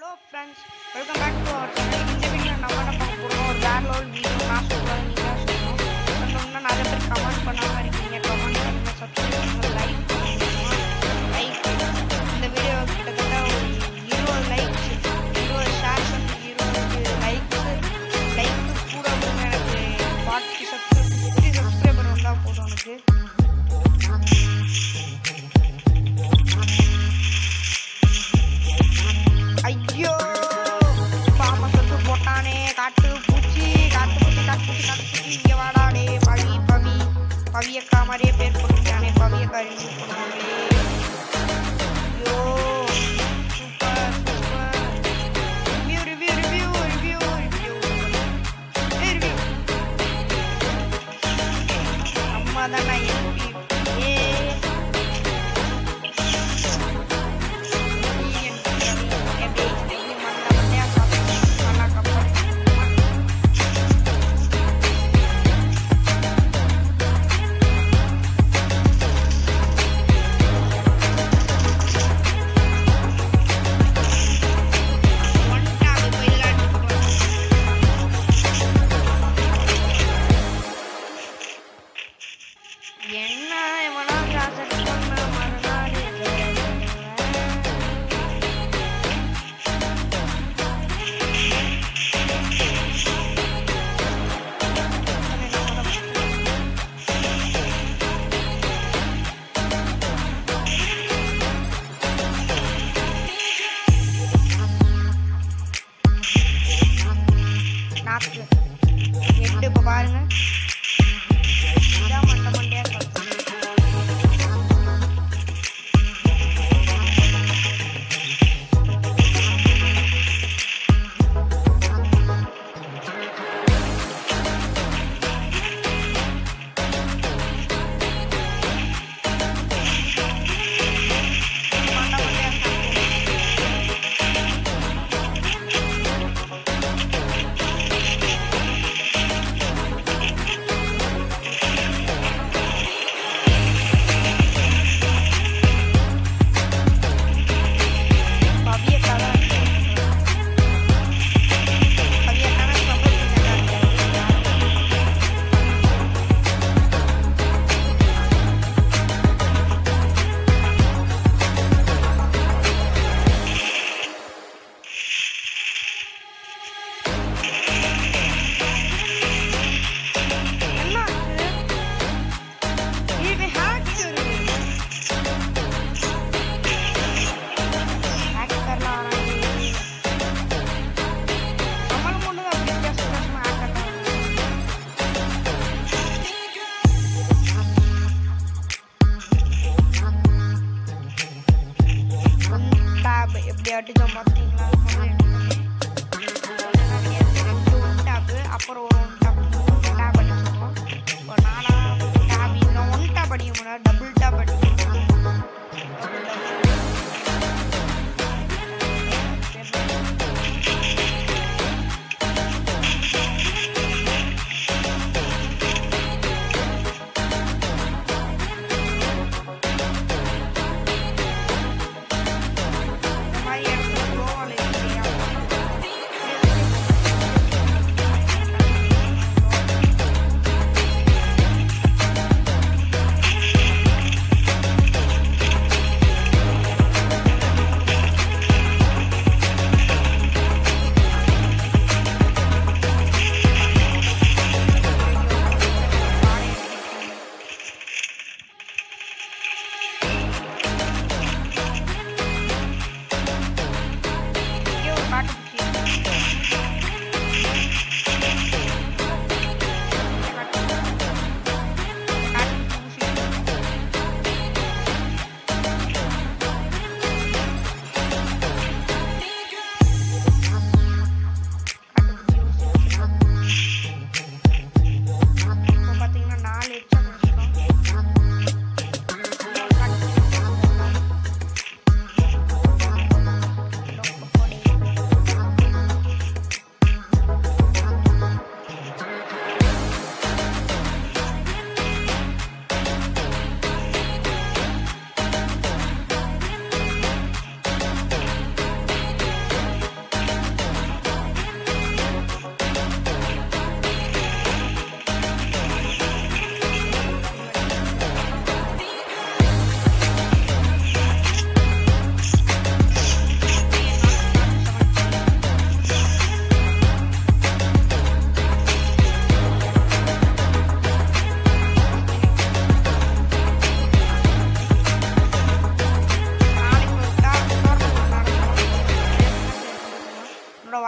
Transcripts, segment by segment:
Hello friends welcome back to our channel இந்த video நம்ம என்ன பார்க்க போகிறோம் ஒரு வேற லெவல் வீடியோ நான் சொல்கிறேன் நீங்கள் சொல்லணும் இன்னும் நிறைய பேர் கமெண்ட் பண்ணாமல் இருக்கீங்க கமெண்ட் பண்ணுங்கள் சப்ஸ்கிரைப் பண்ணுங்கள் லைக் பண்ணுங்கள் லைக் இந்த வீடியோ கிட்டத்தட்ட ஒரு இருபது லைக்ஸ் இருபது ஷேர்ஸ் இருபது லைக்ஸ் லைக்கு கூட வந்து எனக்கு ஃபார்ட்டி சப்ஸ்கிரைப் ஃபிஃப்டி சப்ஸ்கிரைபர் வந்தால் போதும் எனக்கு ஐயோ பாம்பை சொத்து போட்டானே காட்டு பூச்சி காட்டு பூச்சி காட்டு பூச்சி காட்டு பூச்சி இங்க வாடாடே பவி பவி பவியக்கா மாதிரியே பேர் போட்டுட்டானே பவியக்கா ரிவ்யூ பண்ணாலே ஐயோ super super review review review review review ஏய் ரிவ்யூ அம்மா தானே எம்பி ஏ என்ன இவனா ப்ராஜெக்ட் பண்ண மறுநாள் நாக்கு எட்டு இப்போ பாருங்க இதான் மண்டை மண்டையா கலக்கு. மண்டை மண்டையா கலக்கு. பவிய கதை பவிய கதை ரொம்ப என்னாச்சு இது ஹேக்கர் ஹேக்கர்லாம் வராங்க நம்மளும் ஒன்று தான் வித்தியாச வித்தியாசமாக ஹேக்கர்லாம் டேப் எப்படி அடிச்சோம் பார்த்தீங்களா ஒன் டேப் அப்புறம் ஒரு ஒன் டேப் மூணு டேப் அடிச்சிருக்கோம் இப்போ நாலா டேப் இல்லை ஒன் டேப் அடிக்க முடியாது டபுள் டேப் அடிக்கணும் டபுள் டேப் இந்த மாதிரி இடத்துல கோவால இல்லையா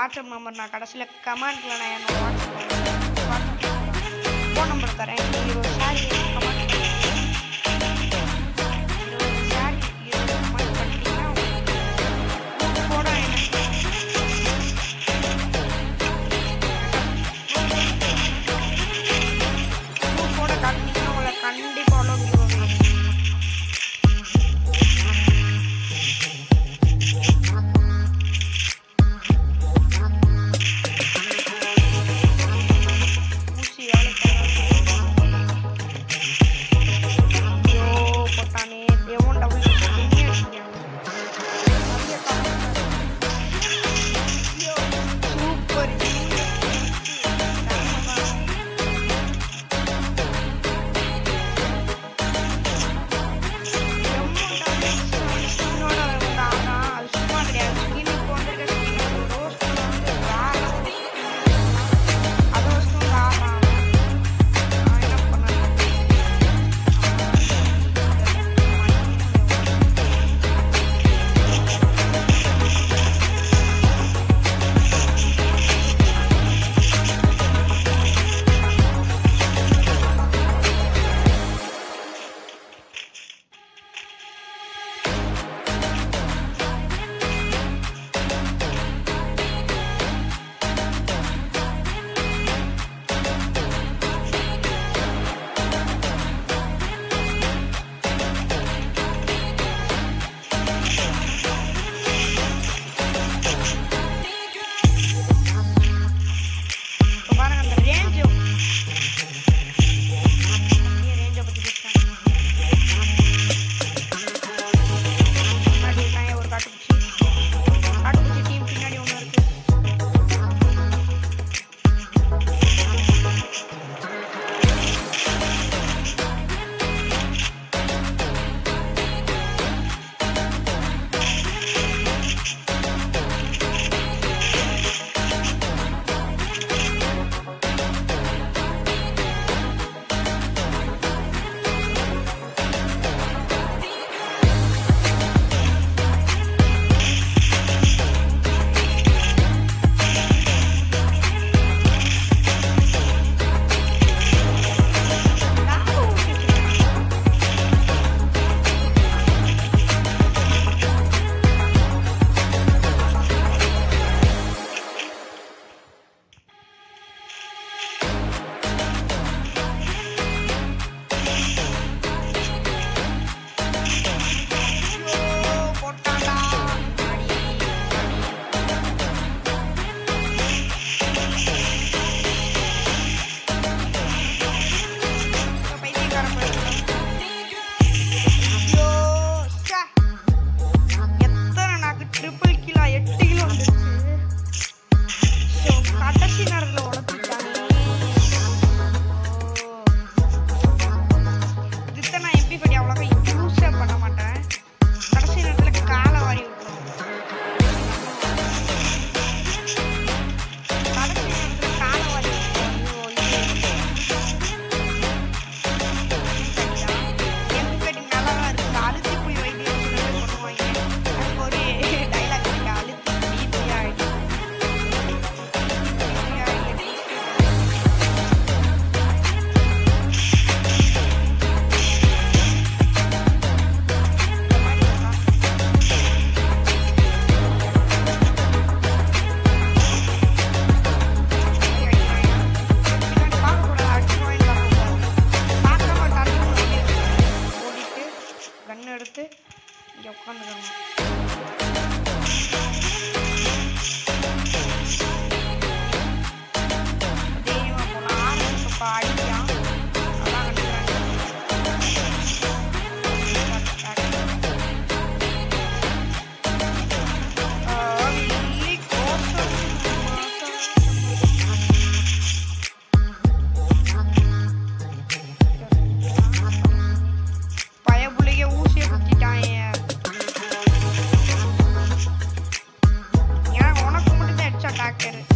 வாட்ஸ்அப் நம்பர் நான் கடைசியில் கமெண்ட்ல நான் என்னோட வாட்ஸ்அப் வாட்ஸ்அப் ஃபோன் நம்பர் தரேன் நீங்கள் இருபது சாரி கமெண்ட் இருபது சாரி இருபது கமெண்ட் பண்ணிட்டீங்கன்னா உங்களுக்கு கூட எனக்கு கூட காட்டினீங்கன்னா உங்களை கண்டிப்பாக அவ்வளோ விரும்புவேன் ஊசி எவ்வளோ ஐயோ போட்டானே தேவன் டபுள் பண்ணி சூப்பர் அது சும்மா கிடையாது ஸ்கின் இப்போ வந்திருக்க ஸ்கின் ரோஸ் கலர் வந்து வேற அது வச்சுட்டு ஆடுறான் நான் என்ன பண்ணேன் இப்போ பாருங்க அந்த ரேஞ்சு ரேஞ்சை பற்றி பேசுகிறேன் முன்னாடி இருக்காங்க ஒரு காட்டுப்பூச்சி காட்டுப்பூச்சி டீம் பின்னாடி ஒன்று இருக்கு நான் ஊட்டிட்டு ஐயோ போட்டான்டா அடி அடி பைத்தியக்காரன் போயிட்டு ஐயோ ச்சே. எத்தனை நாக்கு ட்ரிபிள் கிலோ எட்டு கிலோ வந்துருச்சு ஐயோ, கடைசி நேரத்தில் உடச்சிட்டானே இதுக்கு நான் எம்பி படி அவ்வளோக்கா யூஸே பண்ண மாட்டேன் கடைசி நேரத்தில் காலை வாரி விட்டுரும் கடைசி நேரத்தில் காலை வாரி விட்டுரும் ஐயோ, இது எம்பி நல்லா தான் இருக்கு அழுத்தி புளி வைத்தியம் பண்ணுவாங்க அதுக்கு ஒரு டைலாக் இருக்கு அழுத்தி புளி புளி ஆகி கன் எடுத்து இங்க உட்காந்துக்கணும் தைரியமா போலாம் ஆரம்பிச்சப்ப அடிக்கான் அதான் கண்டுக்கிறாங்க பயபுள்ளைய ஊசிய குத்திட்டான் ஏன் உனக்கு மட்டும் தான் ஹெட்ஷாட் ஆக்கரு